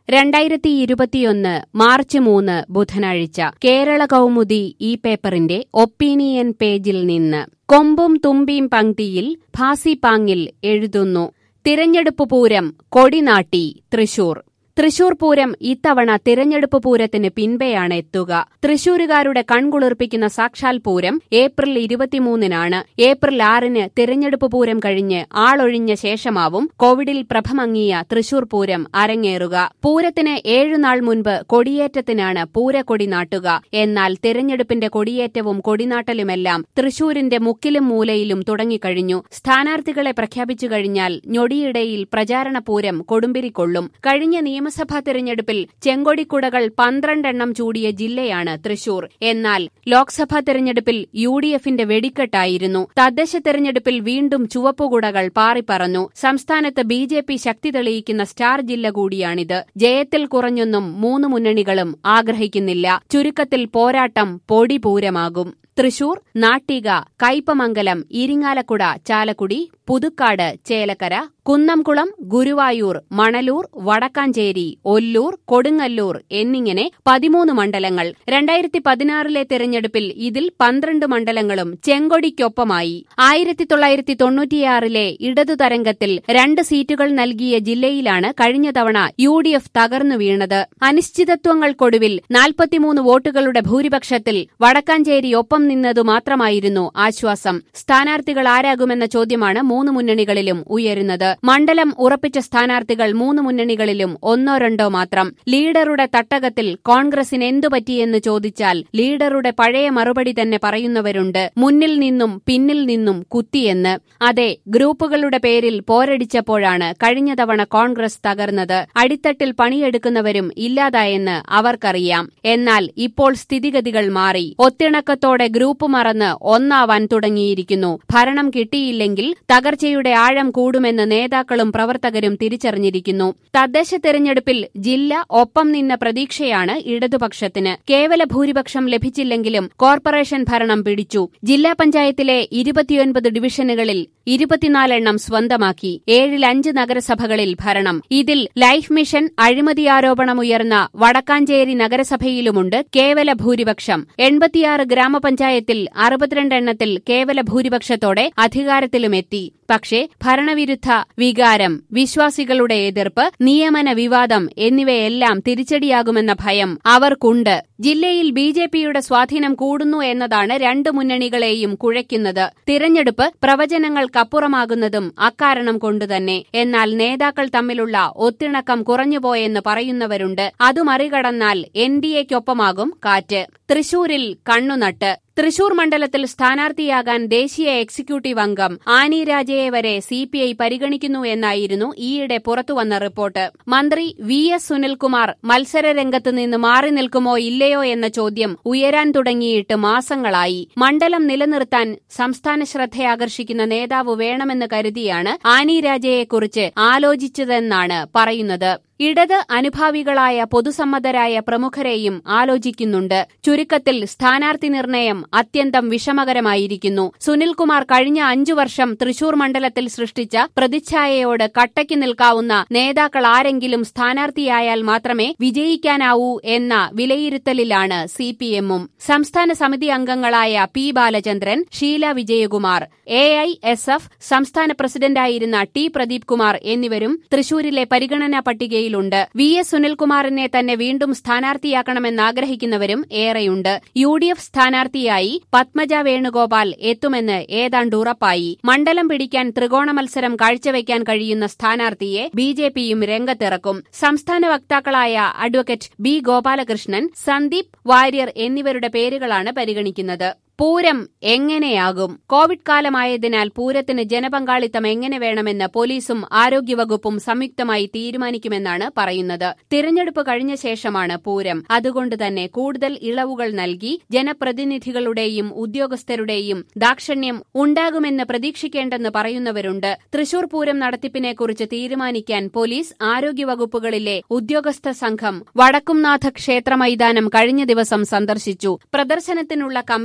രണ്ടായിരത്തി ഇരുപത്തിയൊന്ന് മാർച്ച് മൂന്ന് ബുധനാഴ്ച കേരള കൗമുദി ഈ പേപ്പറിന്റെ ഒപ്പീനിയൻ പേജിൽ നിന്ന് കൊമ്പും തുമ്പിയും പങ്ക്തിയിൽ ഭാസിപാങ്ങിൽ എഴുതുന്നു തിരഞ്ഞെടുപ്പ് പൂരം കൊടിനാട്ടി തൃശൂർ തൃശൂർ പൂരം ഇത്തവണ തിരഞ്ഞെടുപ്പ് പൂരത്തിന് പിൻപെയാണ് എത്തുക തൃശൂരുകാരുടെ കൺകുളിർപ്പിക്കുന്ന സാക്ഷാൽ പൂരം ഏപ്രിൽ ഇരുപത്തിമൂന്നിനാണ് ഏപ്രിൽ ആറിന് തിരഞ്ഞെടുപ്പ് പൂരം കഴിഞ്ഞ് ആളൊഴിഞ്ഞ ശേഷമാവും കോവിഡിൽ പ്രഭമങ്ങിയ തൃശൂർ പൂരം അരങ്ങേറുക പൂരത്തിന് ഏഴുനാൾ മുൻപ് കൊടിയേറ്റത്തിനാണ് പൂരക്കൊടി നാട്ടുക എന്നാൽ തിരഞ്ഞെടുപ്പിന്റെ കൊടിയേറ്റവും കൊടിനാട്ടലുമെല്ലാം തൃശൂരിന്റെ മുക്കിലും മൂലയിലും തുടങ്ങിക്കഴിഞ്ഞു സ്ഥാനാർത്ഥികളെ പ്രഖ്യാപിച്ചു കഴിഞ്ഞാൽ ഞൊടിയിടയിൽ പ്രചാരണ പൂരം കൊടുമ്പിരിക്കൊള്ളും കഴിഞ്ഞ നിയമസഭാ തെരഞ്ഞെടുപ്പിൽ ചെങ്കൊടിക്കുടകൾ പന്ത്രണ്ടെണ്ണം ചൂടിയ ജില്ലയാണ് തൃശൂർ എന്നാൽ ലോക്സഭാ തെരഞ്ഞെടുപ്പിൽ യു ഡി എഫിന്റെ വെടിക്കെട്ടായിരുന്നു തദ്ദേശ തെരഞ്ഞെടുപ്പിൽ വീണ്ടും ചുവപ്പുകുടകൾ പാറിപ്പറന്നു സംസ്ഥാനത്ത് ബി ജെ പി ശക്തി തെളിയിക്കുന്ന സ്റ്റാർ ജില്ല കൂടിയാണിത് ജയത്തിൽ കുറഞ്ഞൊന്നും മൂന്ന് മുന്നണികളും ആഗ്രഹിക്കുന്നില്ല ചുരുക്കത്തിൽ പോരാട്ടം പൊടിപൂരമാകും തൃശൂർ നാട്ടിക കയ്പമംഗലം ഇരിങ്ങാലക്കുട ചാലക്കുടി പുതുക്കാട് ചേലക്കര കുന്നംകുളം ഗുരുവായൂർ മണലൂർ വടക്കാഞ്ചേരി ഒല്ലൂർ കൊടുങ്ങല്ലൂർ എന്നിങ്ങനെ പതിമൂന്ന് മണ്ഡലങ്ങൾ രണ്ടായിരത്തി പതിനാറിലെ തെരഞ്ഞെടുപ്പിൽ ഇതിൽ പന്ത്രണ്ട് മണ്ഡലങ്ങളും ചെങ്കൊടിക്കൊപ്പമായി ആയിരത്തി തൊള്ളായിരത്തി തൊണ്ണൂറ്റിയാറിലെ ഇടതു തരംഗത്തിൽ രണ്ട് സീറ്റുകൾ നൽകിയ ജില്ലയിലാണ് കഴിഞ്ഞ തവണ യു ഡി എഫ് തകർന്നു വീണത് അനിശ്ചിതത്വങ്ങൾക്കൊടുവിൽ നാൽപ്പത്തിമൂന്ന് വോട്ടുകളുടെ ഭൂരിപക്ഷത്തിൽ വടക്കാഞ്ചേരി ഒപ്പം നിന്നതു മാത്രമായിരുന്നു ആശ്വാസം സ്ഥാനാർത്ഥികൾ ആരാകുമെന്ന ചോദ്യമാണ് മൂന്ന് മുന്നണികളിലും ഉയരുന്നത് മണ്ഡലം ഉറപ്പിച്ച സ്ഥാനാർത്ഥികൾ മൂന്ന് മുന്നണികളിലും ഒന്നോ രണ്ടോ മാത്രം ലീഡറുടെ തട്ടകത്തിൽ കോൺഗ്രസിന് എന്തു പറ്റിയെന്ന് ചോദിച്ചാൽ ലീഡറുടെ പഴയ മറുപടി തന്നെ പറയുന്നവരുണ്ട് മുന്നിൽ നിന്നും പിന്നിൽ നിന്നും കുത്തിയെന്ന് അതെ ഗ്രൂപ്പുകളുടെ പേരിൽ പോരടിച്ചപ്പോഴാണ് കഴിഞ്ഞ തവണ കോൺഗ്രസ് തകർന്നത് അടിത്തട്ടിൽ പണിയെടുക്കുന്നവരും ഇല്ലാതായെന്ന് അവർക്കറിയാം എന്നാൽ ഇപ്പോൾ സ്ഥിതിഗതികൾ മാറി ഒത്തിണക്കത്തോടെ ഗ്രൂപ്പ് മറന്ന് ഒന്നാവാൻ തുടങ്ങിയിരിക്കുന്നു ഭരണം കിട്ടിയില്ലെങ്കിൽ തകർച്ചയുടെ ആഴം കൂടുമെന്ന് നേതാക്കളും പ്രവർത്തകരും തിരിച്ചറിഞ്ഞിരിക്കുന്നു തദ്ദേശ തെരഞ്ഞെടുപ്പിൽ ജില്ല ഒപ്പം നിന്ന പ്രതീക്ഷയാണ് ഇടതുപക്ഷത്തിന് കേവല ഭൂരിപക്ഷം ലഭിച്ചില്ലെങ്കിലും കോർപ്പറേഷൻ ഭരണം പിടിച്ചു ജില്ലാ പഞ്ചായത്തിലെ ഇരുപത്തിയൊൻപത് ഡിവിഷനുകളിൽ ഇരുപത്തിനാലെണ്ണം സ്വന്തമാക്കി ഏഴിൽ അഞ്ച് നഗരസഭകളിൽ ഭരണം ഇതിൽ ലൈഫ് മിഷൻ അഴിമതി ആരോപണമുയർന്ന വടക്കാഞ്ചേരി നഗരസഭയിലുമുണ്ട് കേവല ഭൂരിപക്ഷം എൺപത്തിയാറ് ഗ്രാമപഞ്ചായത്തിൽ അറുപത്തിരണ്ടെണ്ണത്തിൽ കേവല ഭൂരിപക്ഷത്തോടെ അധികാരത്തിലുമെത്തി പക്ഷേ ഭരണവിരുദ്ധ വികാരം വിശ്വാസികളുടെ എതിർപ്പ് നിയമന വിവാദം എന്നിവയെല്ലാം തിരിച്ചടിയാകുമെന്ന ഭയം അവർക്കുണ്ട് ജില്ലയിൽ ബി ജെ പിയുടെ സ്വാധീനം കൂടുന്നു എന്നതാണ് രണ്ട് മുന്നണികളെയും കുഴയ്ക്കുന്നത് തിരഞ്ഞെടുപ്പ് പ്രവചനങ്ങൾക്കപ്പുറമാകുന്നതും അക്കാരണം കൊണ്ടുതന്നെ എന്നാൽ നേതാക്കൾ തമ്മിലുള്ള ഒത്തിണക്കം കുറഞ്ഞുപോയെന്ന് പറയുന്നവരുണ്ട് അത് മറികടന്നാൽ എൻ ഡി എക്കൊപ്പമാകും കാറ്റ് തൃശൂരിൽ കണ്ണുനട്ട് തൃശൂർ മണ്ഡലത്തിൽ സ്ഥാനാർത്ഥിയാകാൻ ദേശീയ എക്സിക്യൂട്ടീവ് അംഗം ആനി രാജയെ വരെ സിപിഐ പരിഗണിക്കുന്നു എന്നായിരുന്നു ഈയിടെ പുറത്തുവന്ന റിപ്പോർട്ട് മന്ത്രി വി എസ് സുനിൽകുമാർ മത്സരരംഗത്ത് നിന്ന് മാറി നിൽക്കുമോ ഇല്ലയോ എന്ന ചോദ്യം ഉയരാൻ തുടങ്ങിയിട്ട് മാസങ്ങളായി മണ്ഡലം നിലനിർത്താൻ സംസ്ഥാന ശ്രദ്ധയാകർഷിക്കുന്ന നേതാവ് വേണമെന്ന് കരുതിയാണ് ആനി രാജയെക്കുറിച്ച് ആലോചിച്ചതെന്നാണ് പറയുന്നത് ഇടത് അനുഭാവികളായ പൊതുസമ്മതരായ പ്രമുഖരെയും ആലോചിക്കുന്നുണ്ട് ചുരുക്കത്തിൽ സ്ഥാനാർത്ഥി നിർണയം അത്യന്തം വിഷമകരമായിരിക്കുന്നു സുനിൽകുമാർ കഴിഞ്ഞ അഞ്ചു വർഷം തൃശൂർ മണ്ഡലത്തിൽ സൃഷ്ടിച്ച പ്രതിച്ഛായയോട് കട്ടയ്ക്ക് നിൽക്കാവുന്ന നേതാക്കൾ ആരെങ്കിലും സ്ഥാനാർത്ഥിയായാൽ മാത്രമേ വിജയിക്കാനാവൂ എന്ന വിലയിരുത്തലിലാണ് സിപിഎമ്മും സംസ്ഥാന സമിതി അംഗങ്ങളായ P Balachandran Sheela Vijayakumar A I S F സംസ്ഥാന പ്രസിഡന്റായിരുന്ന ടി പ്രദീപ് കുമാർ എന്നിവരും തൃശൂരിലെ പരിഗണനാ പട്ടികയിൽ ണ്ട് വി എസ് സുനിൽകുമാറിനെ തന്നെ വീണ്ടും സ്ഥാനാർത്ഥിയാക്കണമെന്നാഗ്രഹിക്കുന്നവരും ഏറെയുണ്ട് യു ഡി എഫ് സ്ഥാനാർത്ഥിയായി പത്മജ വേണുഗോപാൽ എത്തുമെന്ന് ഏതാണ്ട് ഉറപ്പായി മണ്ഡലം പിടിക്കാൻ ത്രികോണ മത്സരം കാഴ്ചവെക്കാൻ കഴിയുന്ന സ്ഥാനാർത്ഥിയെ ബി ജെ പിയും രംഗത്തിറക്കും സംസ്ഥാന വക്താക്കളായ അഡ്വക്കേറ്റ് ബി ഗോപാലകൃഷ്ണൻ സന്ദീപ് വാര്യർ എന്നിവരുടെ പേരുകളാണ് പരിഗണിക്കുന്നത് പൂരം എങ്ങനെയാകും കോവിഡ് കാലമായതിനാൽ പൂരത്തിന് ജനപങ്കാളിത്തം എങ്ങനെ വേണമെന്ന് പോലീസും ആരോഗ്യവകുപ്പും സംയുക്തമായി തീരുമാനിക്കുമെന്നാണ് പറയുന്നത് തിരഞ്ഞെടുപ്പ് കഴിഞ്ഞ ശേഷമാണ് പൂരം അതുകൊണ്ട് തന്നെ കൂടുതൽ ഇളവുകൾ നൽകി ജനപ്രതിനിധികളുടെയും ഉദ്യോഗസ്ഥരുടെയും ദാക്ഷണ്യം ഉണ്ടാകുമെന്ന് പ്രതീക്ഷിക്കേണ്ടെന്ന് പറയുന്നവരുണ്ട് തൃശൂർ പൂരം നടത്തിപ്പിനെക്കുറിച്ച് തീരുമാനിക്കാൻ പോലീസ് ആരോഗ്യവകുപ്പുകളിലെ ഉദ്യോഗസ്ഥ സംഘം വടക്കുംനാഥ ക്ഷേത്ര മൈതാനം കഴിഞ്ഞ ദിവസം സന്ദർശിച്ചു പ്രദർശനത്തിനുള്ള കമ്മിറ്റി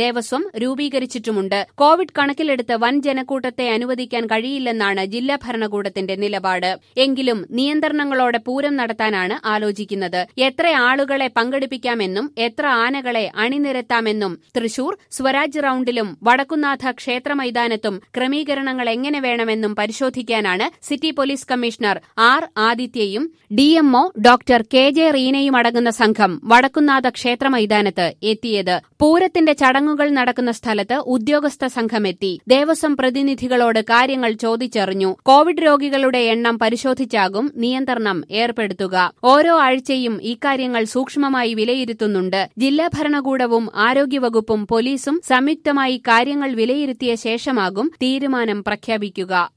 ദേവസ്വം രൂപീകരിച്ചിട്ടുമുണ്ട് കോവിഡ് കണക്കിലെടുത്ത് വൻ ജനക്കൂട്ടത്തെ അനുവദിക്കാൻ കഴിയില്ലെന്നാണ് ജില്ലാ ഭരണകൂടത്തിന്റെ നിലപാട് എങ്കിലും നിയന്ത്രണങ്ങളോടെ പൂരം നടത്താനാണ് ആലോചിക്കുന്നത് എത്ര ആളുകളെ പങ്കെടുപ്പിക്കാമെന്നും എത്ര ആനകളെ അണിനിരത്താമെന്നും തൃശൂർ സ്വരാജ് റൌണ്ടിലും വടക്കുന്നാഥ ക്ഷേത്ര മൈതാനത്തും ക്രമീകരണങ്ങൾ എങ്ങനെ വേണമെന്നും പരിശോധിക്കാനാണ് സിറ്റി പോലീസ് കമ്മീഷണർ ആർ ആദിത്യയും ഡിഎംഒ ഡോക്ടർ കെ ജെ റീനയും അടങ്ങുന്ന സംഘം വടക്കുന്നാഥ ക്ഷേത്ര മൈതാനത്ത് എത്തിയത് പൂരത്തിന്റെ ചടങ്ങുകൾ നടക്കുന്ന സ്ഥലത്ത് ഉദ്യോഗസ്ഥ സംഘമെത്തി ദേവസ്വം പ്രതിനിധികളോട് കാര്യങ്ങൾ ചോദിച്ചറിഞ്ഞു കോവിഡ് രോഗികളുടെ എണ്ണം പരിശോധിച്ചാകും നിയന്ത്രണം ഏർപ്പെടുത്തുക ഓരോ ആഴ്ചയും ഇക്കാര്യങ്ങൾ സൂക്ഷ്മമായി വിലയിരുത്തുന്നുണ്ട് ജില്ലാ ഭരണകൂടവും ആരോഗ്യവകുപ്പും പോലീസും സംയുക്തമായി കാര്യങ്ങൾ വിലയിരുത്തിയ ശേഷമാകും തീരുമാനം പ്രഖ്യാപിക്കുക